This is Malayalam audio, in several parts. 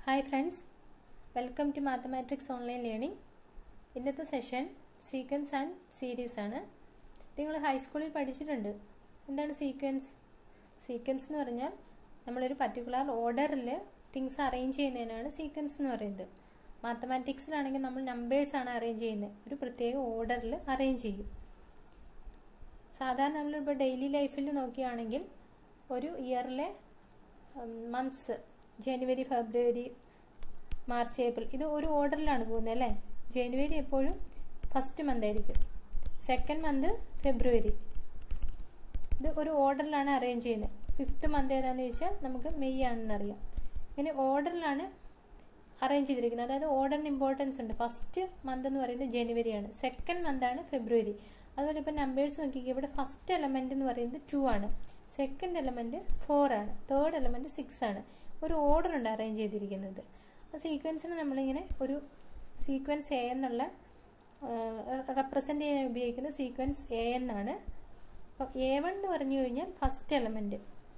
Hi friends welcome to mathematics online learning ഇന്നത്തെ സെഷൻ സീക്വൻസ് ആൻഡ് സീരീസ് ആണ് നിങ്ങൾ ഹൈസ്കൂളിൽ പഠിച്ചിട്ടുണ്ട് എന്താണ് സീക്വൻസ് സീക്വൻസ് എന്ന് പറഞ്ഞാൽ നമ്മളൊരു പർട്ടിക്കുലർ ഓർഡറിൽ തിങ്സ് അറേഞ്ച് ചെയ്യുന്നതിനാണ് സീക്വൻസ് എന്ന് പറയുന്നത് മാത്തമാറ്റിക്സിലാണെങ്കിൽ നമ്മൾ നമ്പേഴ്സ് ആണ് അറേഞ്ച് ചെയ്യുന്നത് ഒരു പ്രത്യേക ഓർഡറിൽ അറേഞ്ച് ചെയ്യും സാധാരണ നമ്മളിപ്പോൾ ഡെയിലി ലൈഫിൽ നോക്കുകയാണെങ്കിൽ ഒരു ഇയറിലെ months January February March April ഇത് ഒരു ഓർഡറിലാണ് പോകുന്നത് അല്ലേ ജനുവരി എപ്പോഴും ഫസ്റ്റ് മന്ത് ആയിരിക്കും സെക്കൻഡ് മന്ത് ഫെബ്രുവരി ഇത് ഒരു ഓർഡറിലാണ് അറേഞ്ച് ചെയ്യുന്നത് ഫിഫ്ത്ത് മന്ത് ഏതാണെന്ന് ചോദിച്ചാൽ നമുക്ക് മെയ് ആണെന്ന് അറിയാം ഇങ്ങനെ ഓർഡറിലാണ് അറേഞ്ച് ചെയ്തിരിക്കുന്നത് അതായത് ഓർഡറിന് ഇമ്പോർട്ടൻസ് ഉണ്ട് ഫസ്റ്റ് മന്ത് എന്ന് പറയുന്നത് ജനുവരിയാണ് സെക്കൻഡ് മന്താണ് ഫെബ്രുവരി അതുപോലെ ഇപ്പോൾ നമ്പേഴ്സ് നോക്കിക്കുക ഇവിടെ ഫസ്റ്റ് എലമെന്റ് എന്ന് പറയുന്നത് ടു ആണ് സെക്കൻഡ് എലമെന്റ് ഫോർ ആണ് തേർഡ് എലമെന്റ് സിക്സ് ആണ് ഒരു ഓർഡർ ഉണ്ട് അറേഞ്ച് ചെയ്തിരിക്കുന്നത് ആ സീക്വൻസിന് നമ്മളിങ്ങനെ ഒരു സീക്വൻസ് എ എന്നുള്ള റെപ്രസെൻ്റ് ചെയ്യാൻ ഉപയോഗിക്കുന്ന സീക്വൻസ് എ എന്നാണ് അപ്പം എ വൺ എന്ന് പറഞ്ഞു കഴിഞ്ഞാൽ first element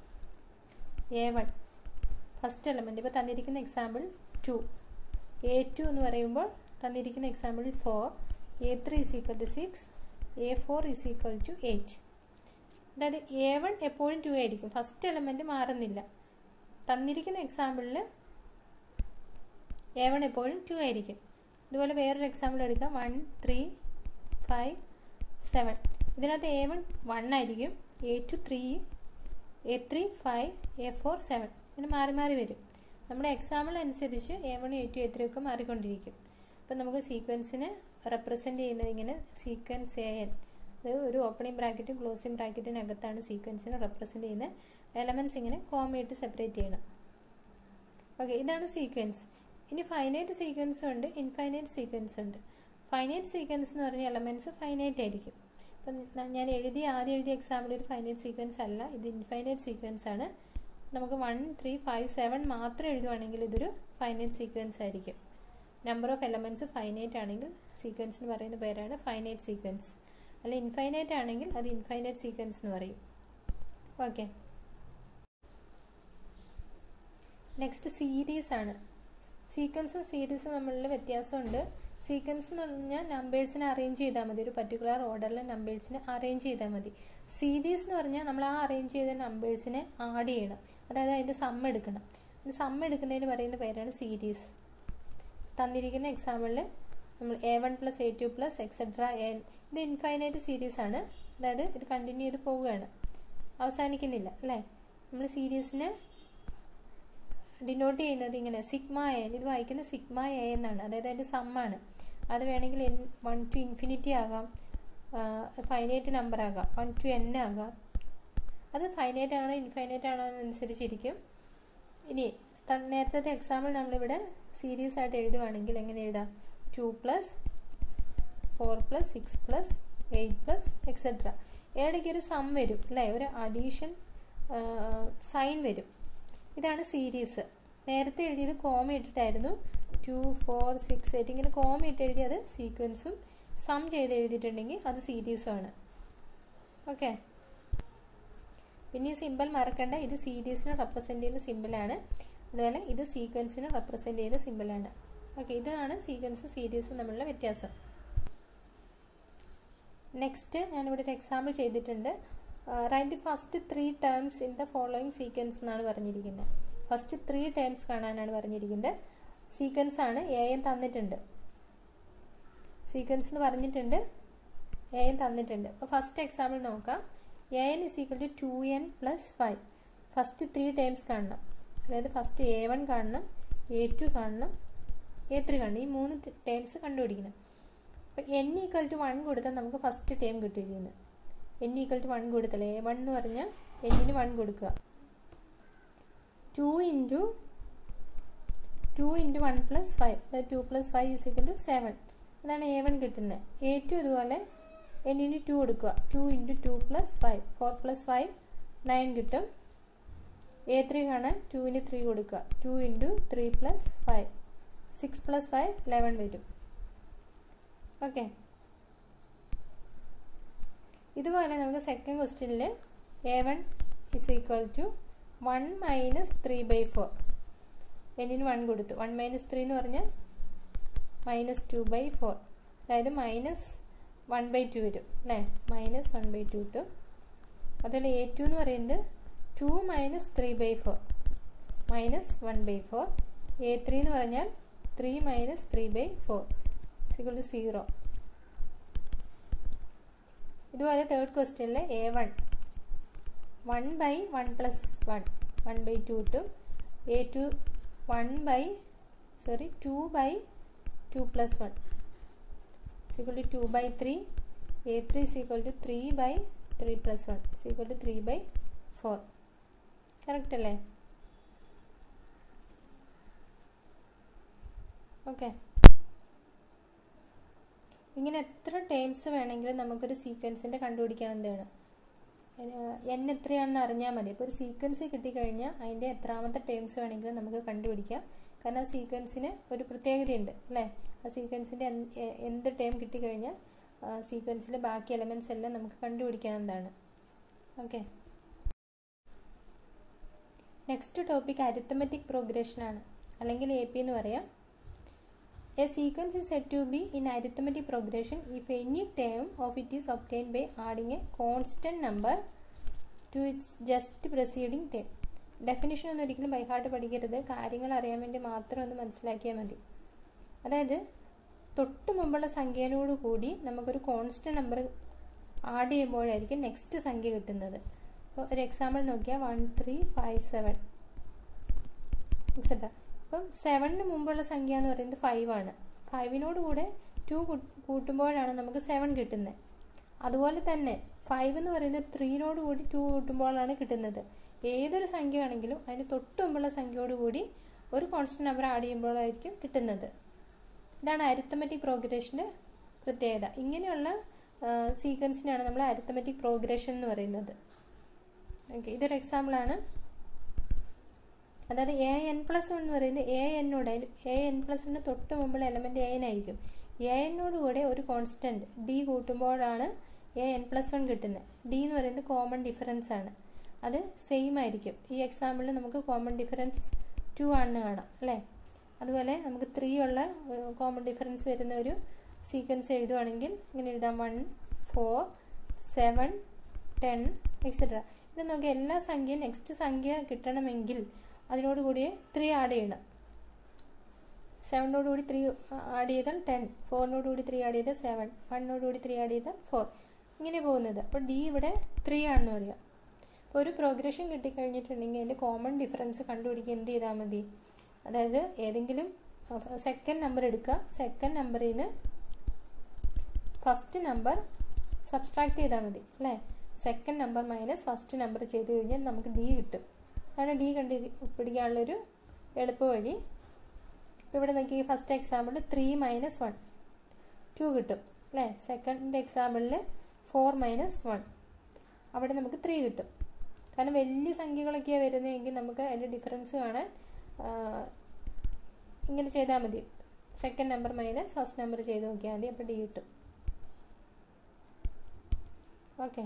A one first element ഇപ്പോൾ തന്നിരിക്കുന്ന എക്സാമ്പിൾ ടു എ ടു എന്ന് പറയുമ്പോൾ തന്നിരിക്കുന്ന example four A three is equal to six A four is equal to eight അതായത് എ വൺ എപ്പോഴും ടു ആയിരിക്കും ഫസ്റ്റ് എലമെന്റ് മാറുന്നില്ല തന്നിരിക്കുന്ന എക്സാമ്പിളിൽ എ വൺ എപ്പോഴും ടു ആയിരിക്കും ഇതുപോലെ വേറൊരു എക്സാമ്പിൾ എടുക്കാം വൺ ത്രീ ഫൈവ് സെവൻ ഇതിനകത്ത് എ വൺ വൺ ആയിരിക്കും A two three A three five A four seven ഇങ്ങനെ മാറി മാറി വരും നമ്മുടെ എക്സാമ്പിൾ അനുസരിച്ച് A one A two A three ഒക്കെ മാറിക്കൊണ്ടിരിക്കും അപ്പം നമുക്ക് സീക്വൻസിനെ റെപ്രസെൻ്റ് ചെയ്യുന്നത് ഇങ്ങനെ സീക്വൻസ് എ എൻ അത് ഒരു ഓപ്പണിംഗ് ബ്രാക്കറ്റും ക്ലോസിംഗ് ബ്രാക്കറ്റിനകത്താണ് സീക്വൻസിനെ റെപ്രസെൻ്റ് ചെയ്യുന്നത് എലമെൻറ്റ്സ് ഇങ്ങനെ കോമയായിട്ട് സെപ്പറേറ്റ് ചെയ്യണം ഓക്കെ ഇതാണ് സീക്വൻസ് ഇനി ഫൈനൈറ്റ് സീക്വൻസ് ഉണ്ട് ഇൻഫൈനൈറ്റ് സീക്വൻസ് ഉണ്ട് ഫൈനൈറ്റ് സീക്വൻസ് എന്ന് പറഞ്ഞ എലമെൻറ്റ്സ് ഫൈനൈറ്റ് ആയിരിക്കും ഇപ്പം ഞാൻ എഴുതിയ ആദ്യം എഴുതിയ എക്സാമ്പിൾ ഒരു ഫൈനൈറ്റ് സീക്വൻസ് അല്ല ഇത് ഇൻഫൈനൈറ്റ് സീക്വൻസ് ആണ് നമുക്ക് വൺ ത്രീ ഫൈവ് സെവൻ മാത്രം എഴുതുവാണെങ്കിൽ ഇതൊരു ഫൈനൈറ്റ് സീക്വൻസ് ആയിരിക്കും നമ്പർ ഓഫ് എലമെൻറ്റ്സ് ഫൈനൈറ്റ് ആണെങ്കിൽ സീക്വൻസിന് പറയുന്ന പേരാണ് ഫൈനൈറ്റ് സീക്വൻസ് അല്ല ഇൻഫൈനൈറ്റ് ആണെങ്കിൽ അത് ഇൻഫൈനൈറ്റ് സീക്വൻസ് എന്ന് പറയും ഓക്കെ നെക്സ്റ്റ് സീരീസ് ആണ് സീക്വൻസും സീരീസും തമ്മിലുള്ള വ്യത്യാസമുണ്ട് സീക്വൻസ് എന്ന് പറഞ്ഞാൽ നമ്പേഴ്സിനെ അറേഞ്ച് ചെയ്താൽ മതി ഒരു പർട്ടിക്കുലർ ഓർഡറിൽ നമ്പേഴ്സിനെ അറേഞ്ച് ചെയ്താൽ മതി സീരീസ് എന്ന് പറഞ്ഞാൽ നമ്മൾ ആ അറേഞ്ച് ചെയ്ത നമ്പേഴ്സിനെ ആഡ് ചെയ്യണം അതായത് അതിൻ്റെ സം എടുക്കണം സം എടുക്കുന്നതിന് പറയുന്ന പേരാണ് സീരീസ് തന്നിരിക്കുന്ന എക്സാമ്പിളിൽ നമ്മൾ A one plus A two plus etcetera N ഇത് ഇൻഫൈനൈറ്റ് സീരീസ് ആണ് അതായത് ഇത് കണ്ടിന്യൂ ചെയ്ത് പോവുകയാണ് അവസാനിക്കുന്നില്ല അല്ലേ നമ്മൾ സീരീസിനെ ഡിനോട്ട് ചെയ്യുന്നത് ഇങ്ങനെ സിഗ്മ എൻ ഇത് വായിക്കുന്ന സിഗ്മ എ എന്നാണ് അതായത് അതിൻ്റെ സമ്മാണ് അത് വേണമെങ്കിൽ എൻ വൺ ടു ഇൻഫിനിറ്റി ആകാം ഫൈനൈറ്റ് നമ്പർ ആകാം വൺ ടു എൻ ആകാം അത് ഫൈനൈറ്റ് ആണോ ഇൻഫൈനൈറ്റ് ആണോ എന്നനുസരിച്ചിരിക്കും ഇനി നേരത്തെ എക്സാമ്പിൾ നമ്മളിവിടെ സീരീസ് ആയിട്ട് എഴുതുവാണെങ്കിൽ എങ്ങനെ എഴുതാം two plus four plus six plus eight plus etcetera ഇടയ്ക്ക് ഒരു സം വരും അല്ലേ ഒരു അഡീഷൻ സൈൻ വരും ഇതാണ് സീരീസ് നേരത്തെ എഴുതിയത് കോമ ഇട്ടിട്ടായിരുന്നു ടു ഫോർ സിക്സ് എയ്റ്റ് ഇങ്ങനെ കോമ ഇട്ട് എഴുതിയത് സീക്വൻസും സം ചെയ്ത് എഴുതിയിട്ടുണ്ടെങ്കിൽ അത് സീരീസും ആണ് ഓക്കെ പിന്നെ ഈ സിമ്പിൾ മറക്കണ്ട ഇത് സീരീസിനെ റെപ്രസെൻ്റ് ചെയ്യുന്ന സിമ്പിളാണ് അതുപോലെ ഇത് സീക്വൻസിനെ റെപ്രസെൻ്റ് ചെയ്യുന്ന സിമ്പിളാണ് ഓക്കെ ഇതാണ് സീക്വൻസും സീരീസും തമ്മിലുള്ള വ്യത്യാസം നെക്സ്റ്റ് ഞാനിവിടെ ഒരു എക്സാമ്പിൾ ചെയ്തിട്ടുണ്ട് write the first three terms in the following sequence എന്നാണ് പറഞ്ഞിരിക്കുന്നത് ഫസ്റ്റ് ത്രീ ടേംസ് കാണാനാണ് പറഞ്ഞിരിക്കുന്നത് സീക്വൻസ് ആണ് എ എൻ തന്നിട്ടുണ്ട് സീക്വൻസ് എന്ന് പറഞ്ഞിട്ടുണ്ട് എ എൻ തന്നിട്ടുണ്ട് അപ്പോൾ ഫസ്റ്റ് എക്സാമ്പിൾ നോക്കാം A N is equal to two N plus five first three terms കാണണം അതായത് ഫസ്റ്റ് എ വൺ കാണണം എ ടു കാണണം എ ത്രീ കാണണം ഈ മൂന്ന് ടേംസ് കണ്ടുപിടിക്കണം അപ്പോൾ എൻ ഈക്വൽ ടു വൺ കൊടുത്താൽ നമുക്ക് ഫസ്റ്റ് ടേം കിട്ടിയിരിക്കുന്നത് എൻ ഈക്വൽ ടു വൺ കൊടുത്തല്ലേ എ വൺ എന്ന് പറഞ്ഞാൽ എന്നിന് വൺ കൊടുക്കുക two into two into one plus five അതായത് two plus five is equal to seven അതാണ് എ വൺ കിട്ടുന്നത് എ ടു ഇതുപോലെ എന്നിന് ടു കൊടുക്കുക two into two plus five four plus five nine കിട്ടും എ ത്രീ കാണാൻ ടുവിന് ത്രീ കൊടുക്കുക two into three plus five six plus five eleven വരും ഓക്കെ ഇതുപോലെ നമുക്ക് സെക്കൻഡ് ക്വസ്റ്റ്യനിൽ A one is equal to one minus three by four എന്നിന് വൺ കൊടുത്തു വൺ മൈനസ് ത്രീ എന്ന് പറഞ്ഞാൽ മൈനസ് ടു ബൈ ഫോർ അതായത് മൈനസ് വൺ ബൈ ടു വരും അല്ലേ minus one by two two അതുപോലെ എ ടു എന്ന് പറയുന്നത് two minus three by four minus one by four A three എന്ന് പറഞ്ഞാൽ three minus three by four is equal to zero ഇതുപോലെ തേർഡ് ക്വസ്റ്റ്യനിൽ A one one by one plus one one by two two A two one by sorry two by two plus one equal to two by three A three is equal to three by three plus one equal to three by four correct അല്ലേ ഓക്കെ ഇങ്ങനെ എത്ര ടേംസ് വേണമെങ്കിലും നമുക്കൊരു സീക്വൻസിൻ്റെ കണ്ടുപിടിക്കാവുന്നതാണ് എൻ എത്രയാണെന്ന് അറിഞ്ഞാൽ മതി ഇപ്പോൾ ഒരു സീക്വൻസ് കിട്ടിക്കഴിഞ്ഞാൽ അതിൻ്റെ എത്രാമത്തെ ടേംസ് വേണമെങ്കിലും നമുക്ക് കണ്ടുപിടിക്കാം കാരണം ആ സീക്വൻസിന് ഒരു പ്രത്യേകതയുണ്ട് അല്ലേ ആ സീക്വൻസിൻ്റെ എന്ത് ടേം കിട്ടിക്കഴിഞ്ഞാൽ സീക്വൻസിലെ ബാക്കി എലമെൻറ്റ്സ് എല്ലാം നമുക്ക് കണ്ടുപിടിക്കാവുന്നതാണ് ഓക്കെ നെക്സ്റ്റ് ടോപ്പിക് അരിത്തമെറ്റിക് പ്രോഗ്രഷനാണ് അല്ലെങ്കിൽ എ പി എന്ന് പറയാം A sequence is said to be in arithmetic progression if any term of it is obtained by adding a constant number to its just preceding term. Definition ഒന്നും ഒരിക്കലും ബൈഹാർട്ട് പഠിക്കരുത് കാര്യങ്ങൾ അറിയാൻ വേണ്ടി മാത്രം ഒന്ന് മനസ്സിലാക്കിയാൽ മതി അതായത് തൊട്ട് മുമ്പുള്ള സംഖ്യയോട് കൂടി നമുക്കൊരു കോൺസ്റ്റന്റ് നമ്പർ ആഡ് ചെയ്യുമ്പോഴായിരിക്കും നെക്സ്റ്റ് സംഖ്യ കിട്ടുന്നത് അപ്പോൾ ഒരു എക്സാമ്പിൾ നോക്കിയാൽ one three five seven etcetera അപ്പം സെവനിന് മുമ്പുള്ള സംഖ്യ എന്ന് പറയുന്നത് ഫൈവ് ആണ് ഫൈവിനോട് കൂടെ ടു കൂട്ടുമ്പോഴാണ് നമുക്ക് സെവൻ കിട്ടുന്നത് അതുപോലെ തന്നെ ഫൈവ് എന്ന് പറയുന്നത് ത്രീനോട് കൂടി ടു കൂട്ടുമ്പോഴാണ് കിട്ടുന്നത് ഏതൊരു സംഖ്യ ആണെങ്കിലും അതിന് തൊട്ട് മുമ്പുള്ള സംഖ്യയോട് കൂടി ഒരു കോൺസ്റ്റന്റ് നമ്പർ ആഡ് ചെയ്യുമ്പോഴായിരിക്കും കിട്ടുന്നത് ഇതാണ് അരിത്തമെറ്റിക് പ്രോഗ്രഷൻ്റെ പ്രത്യേകത ഇങ്ങനെയുള്ള സീക്വൻസിനാണ് നമ്മൾ അരിത്തമെറ്റിക് പ്രോഗ്രഷൻ എന്ന് പറയുന്നത് ഓക്കെ ഇതൊരു എക്സാമ്പിളാണ് അതായത് എ എൻ പ്ലസ് വൺ എന്ന് പറയുന്നത് എ എന്നോട് എ എൻ പ്ലസ് വണ്ണിന് തൊട്ട് മുമ്പുള്ള എലമെൻറ്റ് എ എൻ ആയിരിക്കും എ എന്നോട് കൂടെ ഒരു കോൺസ്റ്റൻറ്റ് ഡി കൂട്ടുമ്പോഴാണ് എ എൻ പ്ലസ് വൺ കിട്ടുന്നത് ഡി എന്ന് പറയുന്നത് കോമൺ ഡിഫറൻസ് ആണ് അത് സെയിം ആയിരിക്കും ഈ എക്സാമ്പിളിൽ നമുക്ക് കോമൺ ഡിഫറൻസ് ടു ആണെന്ന് കാണാം അല്ലേ അതുപോലെ നമുക്ക് ത്രീ ഉള്ള കോമൺ ഡിഫറൻസ് വരുന്ന ഒരു സീക്വൻസ് എഴുതുവാണെങ്കിൽ ഇങ്ങനെ എഴുതാം one four seven ten etcetera ഇവിടെ നോക്കി എല്ലാ സംഖ്യയും നെക്സ്റ്റ് സംഖ്യ കിട്ടണമെങ്കിൽ അതിനോട് കൂടി ത്രീ ആഡ് ചെയ്യണം സെവനോട് കൂടി ത്രീ ആഡ് ചെയ്താൽ ടെൻ ഫോറിനോട് കൂടി ത്രീ ആഡ് ചെയ്താൽ സെവൻ വണ്ണിനോട് കൂടി ത്രീ ആഡ് ചെയ്താൽ ഫോർ ഇങ്ങനെ പോകുന്നത് അപ്പോൾ ഡി ഇവിടെ ത്രീ ആണെന്ന് പറയാം അപ്പോൾ ഒരു പ്രോഗ്രഷൻ കിട്ടിക്കഴിഞ്ഞിട്ടുണ്ടെങ്കിൽ അതിൻ്റെ കോമൺ ഡിഫറൻസ് കണ്ടുപിടിക്കുക എന്ത് ചെയ്താൽ മതി അതായത് ഏതെങ്കിലും സെക്കൻഡ് നമ്പർ എടുക്കുക സെക്കൻഡ് നമ്പറിൽ നിന്ന് ഫസ്റ്റ് നമ്പർ സബ്സ്ട്രാക്ട് ചെയ്താൽ മതി അല്ലേ second number minus first number ചെയ്ത് കഴിഞ്ഞാൽ നമുക്ക് ഡി കിട്ടും അതാണ് ഡി കണ്ടി പിടിക്കാനുള്ളൊരു എളുപ്പ വഴി ഇപ്പോൾ ഇവിടെ നോക്കി ഫസ്റ്റ് എക്സാമ്പിളിൽ ത്രീ മൈനസ് വൺ ടു കിട്ടും അല്ലേ സെക്കൻഡ് എക്സാമ്പിളിൽ ഫോർ മൈനസ് വൺ അവിടെ നമുക്ക് ത്രീ കിട്ടും കാരണം വലിയ സംഖ്യകളൊക്കെയാണ് വരുന്നതെങ്കിൽ നമുക്ക് അതിൻ്റെ ഡിഫറൻസ് കാണാൻ ഇങ്ങനെ ചെയ്താൽ മതി second number minus first number ചെയ്ത് നോക്കിയാൽ മതി അപ്പോൾ ഡി കിട്ടും ഓക്കെ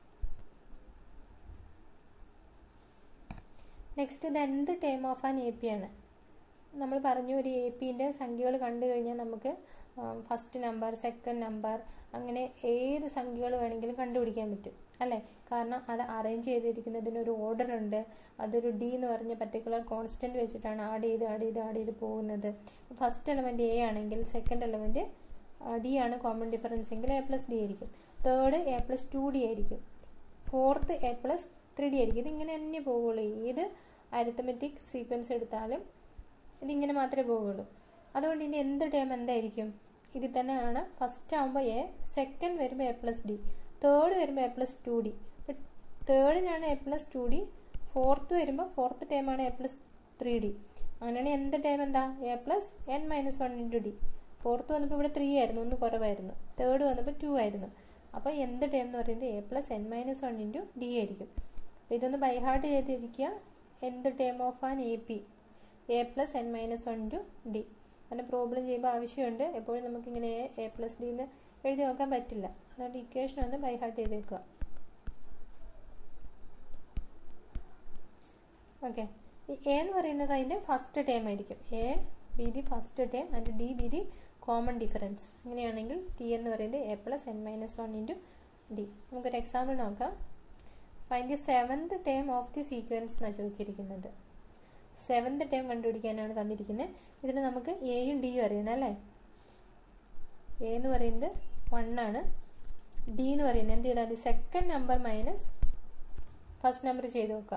നെക്സ്റ്റ് ഇത് nth term of an A P ആണ് നമ്മൾ പറഞ്ഞു ഒരു എ പിൻ്റെ സംഖ്യകൾ കണ്ടു കഴിഞ്ഞാൽ നമുക്ക് ഫസ്റ്റ് നമ്പർ സെക്കൻഡ് നമ്പർ അങ്ങനെ ഏത് സംഖ്യകൾ വേണമെങ്കിലും കണ്ടുപിടിക്കാൻ പറ്റും അല്ലേ കാരണം അത് അറേഞ്ച് ചെയ്തിരിക്കുന്നതിന് ഒരു ഓർഡർ ഉണ്ട് അതൊരു ഡി എന്ന് പറഞ്ഞ പർട്ടിക്കുലർ കോൺസ്റ്റന്റ് വെച്ചിട്ടാണ് ആഡ് ചെയ്ത് ആഡ് ചെയ്ത് ആഡ് ചെയ്ത് പോകുന്നത് ഫസ്റ്റ് എലമെൻറ്റ് എ ആണെങ്കിൽ സെക്കൻഡ് എലമെൻറ്റ് ഡി ആണ് കോമൺ ഡിഫറൻസ് എങ്കിൽ എ പ്ലസ് ഡി ആയിരിക്കും third a plus two d ആയിരിക്കും fourth a plus three d ആയിരിക്കും ഇതിങ്ങനെ തന്നെ പോവുള്ളൂ ഏത് അരിത്തമെറ്റിക് സീക്വൻസ് എടുത്താലും ഇതിങ്ങനെ മാത്രമേ പോവുള്ളൂ അതുകൊണ്ട് ഇനി എന്ത് ടേം എന്തായിരിക്കും ഇതിൽ തന്നെയാണ് ഫസ്റ്റ് ആകുമ്പോൾ എ സെക്കൻഡ് വരുമ്പോൾ എ പ്ലസ് ഡി തേർഡ് വരുമ്പോൾ എ പ്ലസ് ടു ഡി തേർഡിനാണ് a plus two d fourth വരുമ്പോൾ ഫോർത്ത് ടേമാണ് എ പ്ലസ് ത്രീ ഡി അങ്ങനെയാണെങ്കിൽ എന്ത് ടേം എന്താ a plus n minus one into d fourth വന്നപ്പോൾ ഇവിടെ ത്രീ ആയിരുന്നു ഒന്ന് കുറവായിരുന്നു തേർഡ് വന്നപ്പോൾ ടു ആയിരുന്നു അപ്പോൾ എന്ത് ടേം എന്ന് പറയുന്നത് a plus n minus one into d ആയിരിക്കും അപ്പോൾ ഇതൊന്ന് ബൈഹാർട്ട് ചെയ്തിരിക്കുക nth term of an A P a plus n minus one to d അങ്ങനെ പ്രോബ്ലം ചെയ്യുമ്പോൾ ആവശ്യമുണ്ട് എപ്പോഴും നമുക്കിങ്ങനെ എ എ പ്ലസ് ഡി എന്ന് എഴുതി നോക്കാൻ പറ്റില്ല അതുകൊണ്ട് ഇക്വേഷൻ ഒന്ന് ബൈഹാർട്ട് ചെയ്തേക്കുക ഓക്കെ എ എന്ന് പറയുന്നത് അതിൻ്റെ ഫസ്റ്റ് ടേം ആയിരിക്കും a be the first term and d be the common difference അങ്ങനെയാണെങ്കിൽ ടി എന്ന് പറയുന്നത് a plus n minus one into d നമുക്കൊരു എക്സാമ്പിൾ നോക്കാം find the seventh term of the sequence എന്നാണ് ചോദിച്ചിരിക്കുന്നത് സെവൻത് ടേം കണ്ടുപിടിക്കാനാണ് തന്നിരിക്കുന്നത് ഇതിന് നമുക്ക് എയും ഡിയും അറിയണം അല്ലേ എ എന്ന് പറയുന്നത് വൺ ആണ് ഡി എന്ന് പറയുന്നത് എന്ത് ചെയ്താൽ മതി second number minus first number ചെയ്ത് നോക്കുക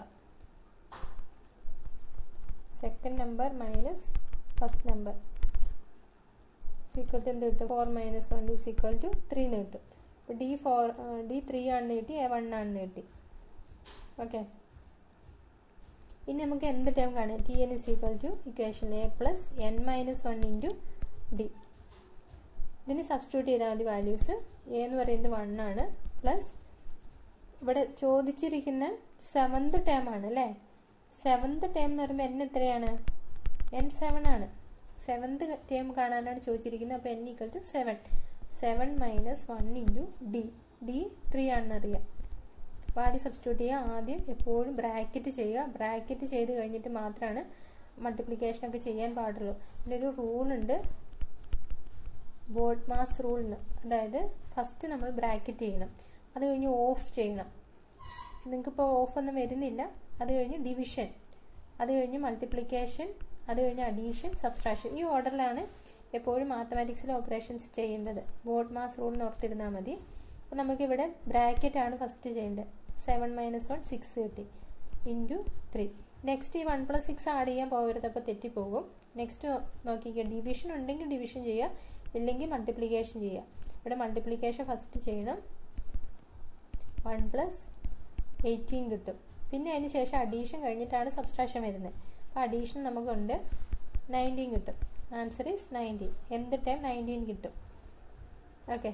second number minus first number is equal to എന്ത് കിട്ടും four minus one is equal to three എന്ന് കിട്ടും അപ്പോൾ ഡി ഫോർ ഡി ത്രീ ആണെന്ന് കിട്ടി എ വൺ ആണെന്ന് കിട്ടി ഓക്കെ ഇനി നമുക്ക് എന്ത് ടേം കാണാം t n is equal to equation a plus n minus one into d ഇതിന് സബ്സ്റ്റിറ്റ്യൂട്ട് ചെയ്താൽ മതി വാല്യൂസ് എ എന്ന് പറയുന്നത് വൺ ആണ് പ്ലസ് ഇവിടെ ചോദിച്ചിരിക്കുന്ന സെവൻത് ടേം ആണ് അല്ലേ സെവൻത് ടേം എന്ന് പറയുമ്പോൾ എൻ എത്രയാണ് എൻ സെവൻ ആണ് സെവൻത് ടേം കാണാനാണ് ചോദിച്ചിരിക്കുന്നത് അപ്പോൾ n equal to seven seven minus one into d d three ആണെന്ന് അറിയാം വാല്യൂ സബ്സ്റ്റിറ്റ്യൂട്ട് ചെയ്യുക ആദ്യം എപ്പോഴും ബ്രാക്കറ്റ് ചെയ്യുക ബ്രാക്കറ്റ് ചെയ്ത് കഴിഞ്ഞിട്ട് മാത്രമാണ് മൾട്ടിപ്ലിക്കേഷനൊക്കെ ചെയ്യാൻ പാടുള്ളൂ ഇതിലൊരു റൂളുണ്ട് ബോർഡ് മാസ് റൂളിന് അതായത് ഫസ്റ്റ് നമ്മൾ ബ്രാക്കറ്റ് ചെയ്യണം അത് കഴിഞ്ഞ് ഓഫ് ചെയ്യണം നിങ്ങൾക്കിപ്പോൾ ഓഫ് ഒന്നും വരുന്നില്ല അത് കഴിഞ്ഞ് ഡിവിഷൻ അത് കഴിഞ്ഞ് മൾട്ടിപ്ലിക്കേഷൻ അത് കഴിഞ്ഞ് അഡീഷൻ സബ്സ്ട്രാക്ഷൻ ഈ ഓർഡറിലാണ് എപ്പോഴും മാത്തമാറ്റിക്സിലെ ഓപ്പറേഷൻസ് ചെയ്യേണ്ടത് ബോർഡ് മാസ് റൂൾ ഓർത്തിരുന്നാൽ മതി അപ്പോൾ നമുക്കിവിടെ ബ്രാക്കറ്റ് ആണ് ഫസ്റ്റ് ചെയ്യേണ്ടത് സെവൻ മൈനസ് വൺ സിക്സ് കിട്ടി ഇൻറ്റു ത്രീ നെക്സ്റ്റ് ഈ വൺ പ്ലസ് സിക്സ് ആഡ് ചെയ്യാൻ പോകരുത് അപ്പോൾ തെറ്റിപ്പോകും നെക്സ്റ്റ് നോക്കിക്കുക ഡിവിഷൻ ഉണ്ടെങ്കിൽ ഡിവിഷൻ ചെയ്യുക ഇല്ലെങ്കിൽ മൾട്ടിപ്ലിക്കേഷൻ ചെയ്യുക ഇവിടെ മൾട്ടിപ്ലിക്കേഷൻ ഫസ്റ്റ് ചെയ്യണം വൺ പ്ലസ് എയ്റ്റീൻ കിട്ടും പിന്നെ അതിന് ശേഷം അഡീഷൻ കഴിഞ്ഞിട്ടാണ് സബ്സ്ട്രാക്ഷൻ വരുന്നത് അപ്പോൾ അഡീഷൻ നമുക്കുണ്ട് നയൻറ്റീൻ കിട്ടും answer is nineteen nth time nineteen കിട്ടും ഓക്കെ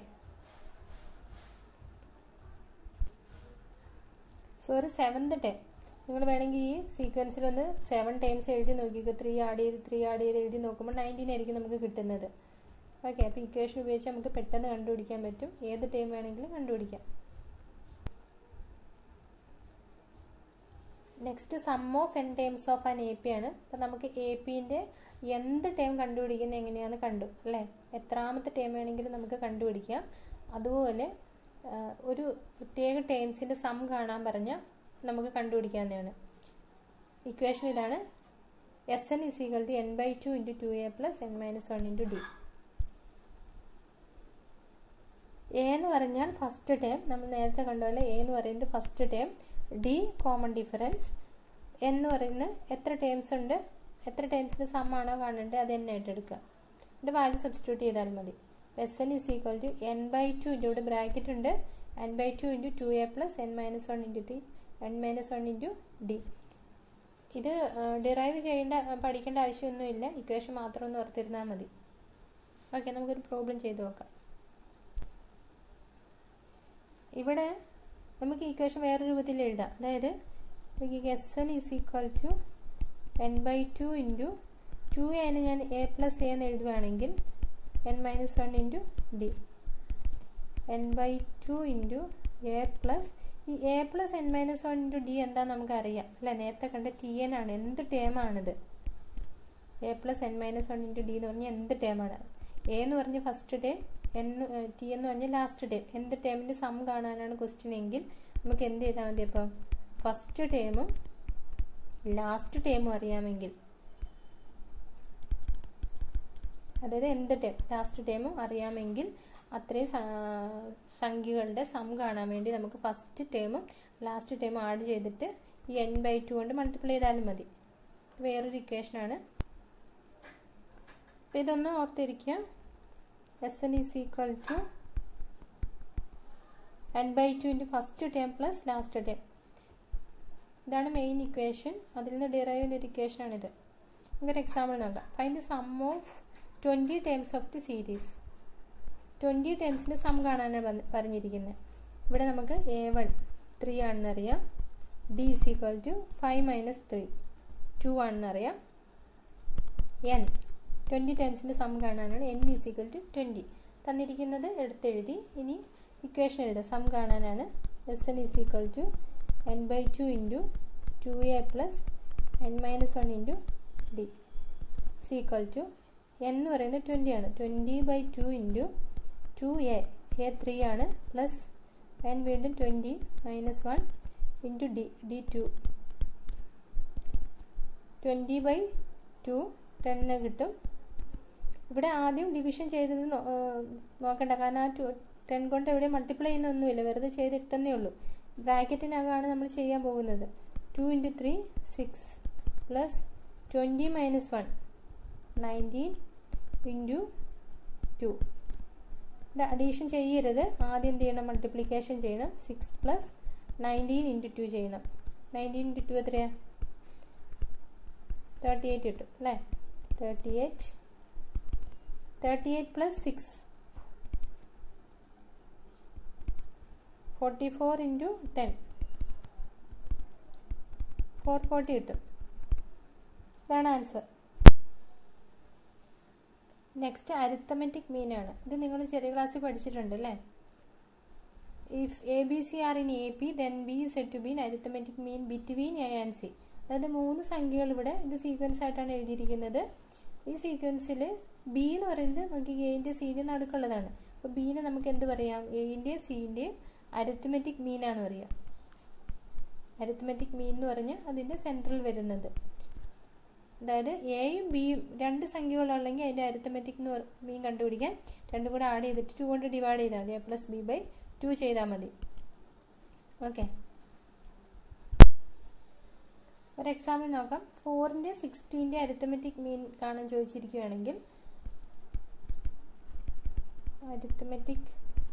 സോ ഒരു സെവൻത് ടൈം നിങ്ങൾ വേണമെങ്കിൽ ഈ സീക്വൻസിൽ ഒന്ന് സെവൻ ടൈംസ് എഴുതി നോക്കിക്കോ ത്രീ ആഡ് ചെയ്ത് ത്രീ ആഡ് ചെയ്ത് എഴുതി നോക്കുമ്പോൾ നയൻറ്റീൻ ആയിരിക്കും നമുക്ക് കിട്ടുന്നത് ഓക്കെ അപ്പോൾ ഇക്വേഷൻ ഉപയോഗിച്ച് നമുക്ക് പെട്ടെന്ന് കണ്ടുപിടിക്കാൻ പറ്റും ഏത് ടൈം വേണമെങ്കിലും കണ്ടുപിടിക്കാം next sum of n times of an A P ആണ് അപ്പോൾ നമുക്ക് എ പിൻ്റെ എന്ത് ടൈം കണ്ടുപിടിക്കുന്നത് എങ്ങനെയാണെന്ന് കണ്ടു അല്ലേ എത്രാമത്തെ ടൈം വേണമെങ്കിലും നമുക്ക് കണ്ടുപിടിക്കാം അതുപോലെ ഒരു പ്രത്യേക ടൈംസിൻ്റെ സം കാണാൻ പറഞ്ഞാൽ നമുക്ക് കണ്ടുപിടിക്കാവുന്നതാണ് ഇക്വേഷൻ ഇതാണ് s n is equal to n by two into two a plus n minus one into d a എന്ന് പറഞ്ഞാൽ ഫസ്റ്റ് ടേം നമ്മൾ നേരത്തെ കണ്ട പോലെ എ എന്ന് പറയുന്നത് first term d common difference എന്ന് പറയുന്ന എത്ര ടേംസ് ഉണ്ട് എത്ര ടേംസിന് സമ്മാണോ കാണേണ്ടത് അത് തന്നെ ആയിട്ട് എടുക്കുക എന്നിട്ട് വാല്യൂ സബ്സ്റ്റിറ്റ്യൂട്ട് ചെയ്താൽ മതി s n is equal to n by two into ഇവിടെ ബ്രാക്കറ്റ് ഉണ്ട് n by two into two a plus n minus one into t n minus one into d ഇത് ഡിറൈവ് ചെയ്യേണ്ട പഠിക്കേണ്ട ആവശ്യമൊന്നുമില്ല ഇക്വേഷൻ മാത്രം ഒന്ന് ഓർത്തിരുന്നാൽ മതി ഓക്കെ നമുക്കൊരു പ്രോബ്ലം ചെയ്ത് നോക്കാം ഇവിടെ നമുക്ക് ഇക്വേഷൻ വേറെ രൂപത്തിൽ എഴുതാം അതായത് s n is equal to n by two into two എന് ഞാൻ എ പ്ലസ് എ എന്ന് എഴുതുകയാണെങ്കിൽ n minus one into d n by two into a plus ഈ a plus n minus one into d എന്താണെന്ന് നമുക്കറിയാം അല്ലേ നേരത്തെ കണ്ട ടി എൻ ആണ് എന്ത് ടേമാണിത് a plus n minus one into d എന്ന് പറഞ്ഞാൽ എന്ത് ടേമാണ് എ എന്ന് പറഞ്ഞ് ഫസ്റ്റ് ടേം എൻ ടി എന്ന് പറഞ്ഞാൽ ലാസ്റ്റ് ടേം എന്ത് ടേമിൻ്റെ സം കാണാനാണ് ക്വസ്റ്റ്യൻ എങ്കിൽ നമുക്ക് എന്ത് ചെയ്താൽ മതി അപ്പം ഫസ്റ്റ് ടേമും ലാസ്റ്റ് ടേമും അറിയാമെങ്കിൽ അതായത് എന്ത് ടേം ലാസ്റ്റ് ടേമും അറിയാമെങ്കിൽ അത്രയും സംഖ്യകളുടെ സം കാണാൻ വേണ്ടി നമുക്ക് ഫസ്റ്റ് ടേമും ലാസ്റ്റ് ടേമും ആഡ് ചെയ്തിട്ട് ഈ എൻ ബൈ ടു കൊണ്ട് മൾട്ടിപ്ലൈ ചെയ്താലും മതി വേറൊരു ഇക്വേഷനാണ് അപ്പോൾ ഇതൊന്ന് ഓർത്തിരിക്കുക s n is equal to n by two into first term plus last term ഇതാണ് മെയിൻ ഇക്വേഷൻ അതിൽ നിന്ന് ഡിറൈവ് ചെയ്യുന്ന ഒരു ഇക്വേഷനാണിത് നമുക്കൊരു എക്സാമ്പിൾ നോക്കാം find the sum of twenty terms of the series twenty ടേംസിൻ്റെ സം കാണാനാണ് പറഞ്ഞിരിക്കുന്നത് ഇവിടെ നമുക്ക് എ വൺ ത്രീ ആണെന്നറിയാം D is equal to five minus three two ആണെന്നറിയാം എൻ ട്വൻറ്റി ടൈംസിൻ്റെ സം കാണാനാണ് n is equal to twenty തന്നിരിക്കുന്നത് എടുത്തെഴുതി ഇനി ഇക്വേഷൻ എഴുതാം സം കാണാനാണ് s n is equal to n by two into two a plus n minus one into d is equal to n എന്ന് പറയുന്നത് ട്വൻറ്റി ആണ് twenty by two into two a a three ആണ് പ്ലസ് എൻ വീണ്ടും twenty minus one into d d two twenty by to ടെന്ന് കിട്ടും ഇവിടെ ആദ്യം ഡിവിഷൻ ചെയ്തത് നോക്കണ്ട കാരണം ആ ടു ടെൻ കൊണ്ട് എവിടെ മൾട്ടിപ്ലൈ ചെയ്യുന്നൊന്നുമില്ല വെറുതെ ചെയ്തിട്ടെന്നേ ഉള്ളൂ ബ്രാക്കറ്റിനകമാണ് നമ്മൾ ചെയ്യാൻ പോകുന്നത് two into three six plus twenty minus one nineteen into two ഇവിടെ അഡീഷൻ ചെയ്യരുത് ആദ്യം എന്ത് ചെയ്യണം മൾട്ടിപ്ലിക്കേഷൻ ചെയ്യണം six plus nineteen into two ചെയ്യണം നയൻറ്റീൻ ഇൻറ്റു ടു എത്രയാണ് തേർട്ടി എയ്റ്റ് കിട്ടും അല്ലേ thirty eight thirty eight plus six forty four into ten four forty കിട്ടും ഇതാണ് ആൻസർ നെക്സ്റ്റ് അരിത്തമെറ്റിക് മീൻ ആണ് ഇത് നിങ്ങൾ ചെറിയ ക്ലാസ്സിൽ പഠിച്ചിട്ടുണ്ട് അല്ലേ if a b c are in A P then b said to be arithmetic mean between a and c അതായത് മൂന്ന് സംഖ്യകൾ ഇവിടെ ഇത് സീക്വൻസ് ആയിട്ടാണ് എഴുതിയിരിക്കുന്നത് ഈ സീക്വൻസിൽ ബി എന്ന് പറയുന്നത് നമുക്ക് എന്റെ സിന്റെ നടുക്കുള്ളതാണ് അപ്പോൾ ബീനെ നമുക്ക് എന്ത് പറയാം എന്റെ സിന്റെ അരിത്തമെറ്റിക് മീനാന്ന് പറയാം അരിത്തമെറ്റിക് മീൻ എന്ന് പറഞ്ഞാൽ അതിന്റെ സെൻട്രൽ വരുന്നത് അതായത് എയും ബിയും രണ്ട് സംഖ്യകളുള്ളെങ്കിൽ അതിൻ്റെ അരിത്തമെറ്റിക് എന്ന് മീൻ കണ്ടുപിടിക്കാൻ രണ്ടും കൂടെ ആഡ് ചെയ്തിട്ട് ടു കൊണ്ട് ഡിവൈഡ് ചെയ്താൽ മതി a plus b by two ചെയ്താൽ മതി ഓക്കെ ഒരു എക്സാമ്പിൾ നോക്കാം ഫോറിൻ്റെ സിക്സ്റ്റീൻ്റെ അരിത്തമെറ്റിക് മീൻ കാണാൻ ചോദിച്ചിരിക്കുകയാണെങ്കിൽ arithmetic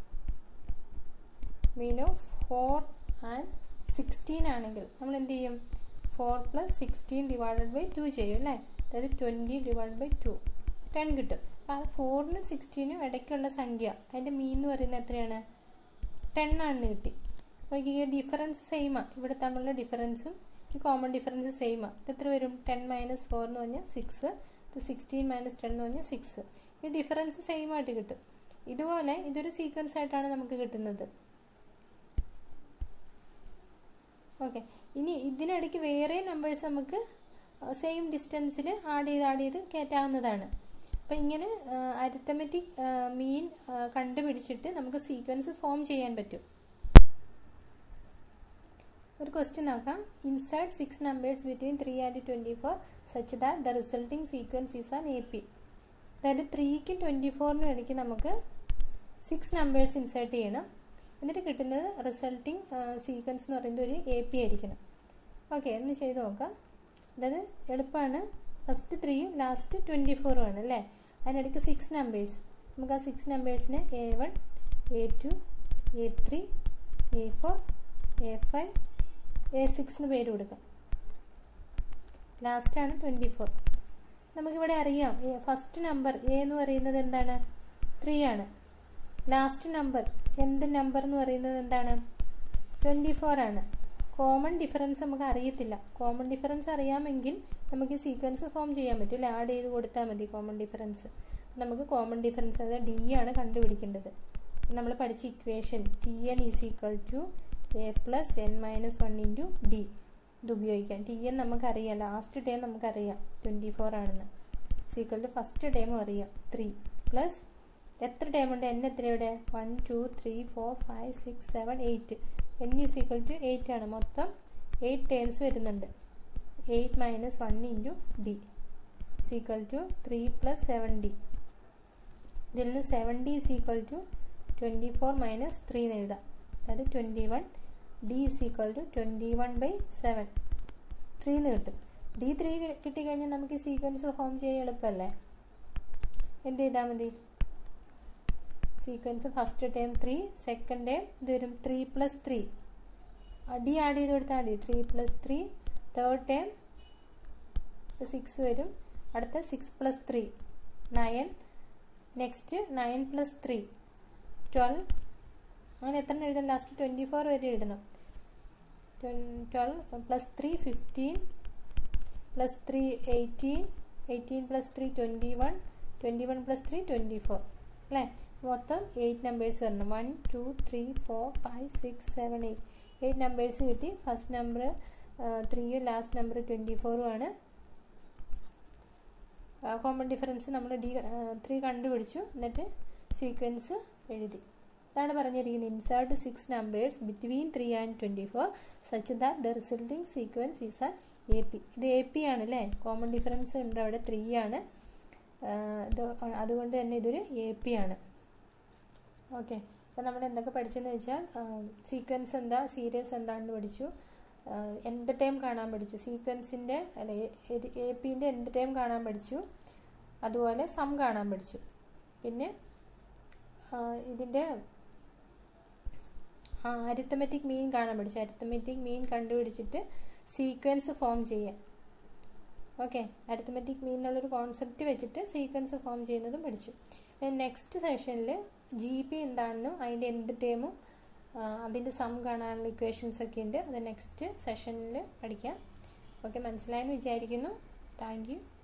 mean of four and sixteen ആണെങ്കിൽ നമ്മൾ എന്ത് ചെയ്യും four plus sixteen divided by two ചെയ്യും അല്ലേ അതായത് twenty divide by two ten കിട്ടും അപ്പോൾ അത് ഫോറിനും സിക്സ്റ്റീനും ഇടയ്ക്കുള്ള സംഖ്യ അതിൻ്റെ മീൻ എന്ന് പറയുന്നത് എത്രയാണ് ടെൻ ആണെന്ന് കിട്ടി അപ്പോൾ ഈ ഡിഫറൻസ് സെയിമാണ് ഇവിടെ തമ്മിലുള്ള ഡിഫറൻസും ഈ കോമൺ ഡിഫറൻസ് സെയിമാണ് ഇത് എത്ര വരും ടെൻ മൈനസ് ഫോർ എന്ന് പറഞ്ഞാൽ സിക്സ് ഇത് സിക്സ്റ്റീൻ മൈനസ് ടെൻ എന്ന് പറഞ്ഞാൽ സിക്സ് ഈ ഡിഫറൻസ് സെയിം ആയിട്ട് കിട്ടും ഇതുപോലെ ഇതൊരു സീക്വൻസ് ആയിട്ടാണ് നമുക്ക് കിട്ടുന്നത് ഓക്കെ ഇനി ഇതിനിടയ്ക്ക് വേറെ നമ്പേഴ്സ് നമുക്ക് സെയിം ഡിസ്റ്റൻസിൽ ആഡ് ചെയ്ത് ആഡ് ചെയ്ത് കയറ്റാവുന്നതാണ് അപ്പം ഇങ്ങനെ അരിത്തമെറ്റിക് മീൻ കണ്ടുപിടിച്ചിട്ട് നമുക്ക് സീക്വൻസ് ഫോം ചെയ്യാൻ പറ്റും ഒരു ക്വസ്റ്റ്യൻ നോക്കാം insert six numbers between three and twenty four such that the resulting sequence is an A P അതായത് ത്രീക്കും ട്വൻറ്റി ഫോറിനും ഇടയ്ക്ക് നമുക്ക് സിക്സ് നമ്പേഴ്സ് ഇൻസേർട്ട് ചെയ്യണം എന്നിട്ട് കിട്ടുന്നത് റിസൾട്ടിങ് സീക്വൻസ് എന്ന് പറയുന്നത് ഒരു എ പി ആയിരിക്കണം ഓക്കെ ഒന്ന് ചെയ്ത് നോക്കാം അതായത് എളുപ്പമാണ് ഫസ്റ്റ് ത്രീയും ലാസ്റ്റ് ട്വൻറ്റി ഫോറും ആണ് അല്ലേ അതിനിടയ്ക്ക് സിക്സ് നമ്പേഴ്സ് നമുക്ക് ആ സിക്സ് നമ്പേഴ്സിന് a one A two A three a four a five a six എന്ന് പേര് കൊടുക്കാം ലാസ്റ്റാണ് ട്വൻറ്റി ഫോർ നമുക്കിവിടെ അറിയാം ഫസ്റ്റ് നമ്പർ എ എന്ന് പറയുന്നത് എന്താണ് ത്രീ ആണ് ലാസ്റ്റ് നമ്പർ എന്ത് നമ്പർ എന്ന് പറയുന്നത് എന്താണ് ട്വൻറ്റി ഫോർ ആണ് കോമൺ ഡിഫറൻസ് നമുക്ക് അറിയത്തില്ല കോമൺ ഡിഫറൻസ് അറിയാമെങ്കിൽ നമുക്ക് ഈ സീക്വൻസ് ഫോം ചെയ്യാൻ പറ്റും അല്ലെ ആഡ് ചെയ്ത് കൊടുത്താൽ മതി കോമൺ ഡിഫറൻസ് നമുക്ക് കോമൺ ഡിഫറൻസ് അതായത് ഡി ആണ് കണ്ടുപിടിക്കേണ്ടത് നമ്മൾ പഠിച്ച equation t n is equal to a plus n minus one into d ഇത് ഉപയോഗിക്കാം ടി എൻ നമുക്കറിയാം ലാസ്റ്റ് ടൈം നമുക്കറിയാം ട്വൻറ്റി ഫോർ ആണെന്ന് സീക്വൽ ടു ഫസ്റ്റ് ടൈമും അറിയാം ത്രീ പ്ലസ് എത്ര ടൈം ഉണ്ട് എൻ എത്ര ഇവിടെ one two three four five six seven eight n is equal to eight ആണ് മൊത്തം എയ്റ്റ് ടേംസ് വരുന്നുണ്ട് eight minus one into d is equal to three plus seven d ഇതിൽ നിന്ന് seven d is equal to twenty four minus three എന്ന് എഴുതാം അതായത് twenty one d is equal to twenty one by seven three എന്ന് കിട്ടും ഡി ത്രീ കിട്ടിക്കഴിഞ്ഞാൽ നമുക്ക് ഈ സീക്വൻസ് ഫോം ചെയ്യാൻ എളുപ്പമല്ലേ എന്ത് ചെയ്താൽ മതി sequence first time three second time ഇത് വരും three plus three d add ചെയ്ത് കൊടുത്താൽ മതി three plus three third time six വരും അടുത്ത six plus three nine next nine plus three twelve അങ്ങനെ എത്ര എഴുതണം ലാസ്റ്റ് ട്വൻറ്റി ഫോർ വരെ എഴുതണം twelve plus three fifteen plus three eighteen eighteen plus three twenty one twenty one plus three twenty four അല്ലേ മൊത്തം എയ്റ്റ് നമ്പേഴ്സ് വരണം one two three four five six seven eight eight numbers കിട്ടി ഫസ്റ്റ് നമ്പർ ത്രീയും ലാസ്റ്റ് നമ്പർ ട്വൻറ്റി ഫോറും ആണ് കോമൺ ഡിഫറൻസ് നമ്മൾ ഡി ത്രീ കണ്ടുപിടിച്ചു എന്നിട്ട് സീക്വൻസ് എഴുതി ഇതാണ് പറഞ്ഞിരിക്കുന്നത് insert six numbers between three and twenty four such that the resulting sequence is a A P ഇത് എ പി ആണ് അല്ലേ കോമൺ ഡിഫറൻസ് ഉണ്ട് അവിടെ ത്രീ ആണ് ഇത് അതുകൊണ്ട് തന്നെ ഇതൊരു എ പി ആണ് ഓക്കെ അപ്പോൾ നമ്മൾ എന്തൊക്കെ പഠിച്ചെന്ന് വെച്ചാൽ സീക്വൻസ് എന്താ സീരീസ് എന്താണെന്ന് പഠിച്ചു എന്ത് ടൈം കാണാൻ പഠിച്ചു സീക്വൻസിൻ്റെ അല്ല എ പിൻ്റെ എന്ത് ടൈം കാണാൻ പഠിച്ചു അതുപോലെ സം കാണാൻ പഠിച്ചു പിന്നെ ഇതിൻ്റെ അരിത്തമെറ്റിക് മീൻ കാണാൻ പഠിച്ചു അരിത്തമെറ്റിക് മീൻ കണ്ടുപിടിച്ചിട്ട് സീക്വൻസ് ഫോം ചെയ്യാൻ ഓക്കെ അരിത്തമെറ്റിക് മീൻ എന്നുള്ളൊരു കോൺസെപ്റ്റ് വെച്ചിട്ട് സീക്വൻസ് ഫോം ചെയ്യുന്നതും പഠിച്ചു നെക്സ്റ്റ് സെഷനിൽ ജി പി എന്താണെന്നും അതിൻ്റെ എന്ത് ടേമും അതിൻ്റെ സം കാണാനുള്ള ഇക്വേഷൻസ് ഒക്കെ ഉണ്ട് അത് നെക്സ്റ്റ് സെഷനിൽ പഠിക്കാം ഓക്കെ മനസ്സിലായെന്ന് വിചാരിക്കുന്നു താങ്ക് യു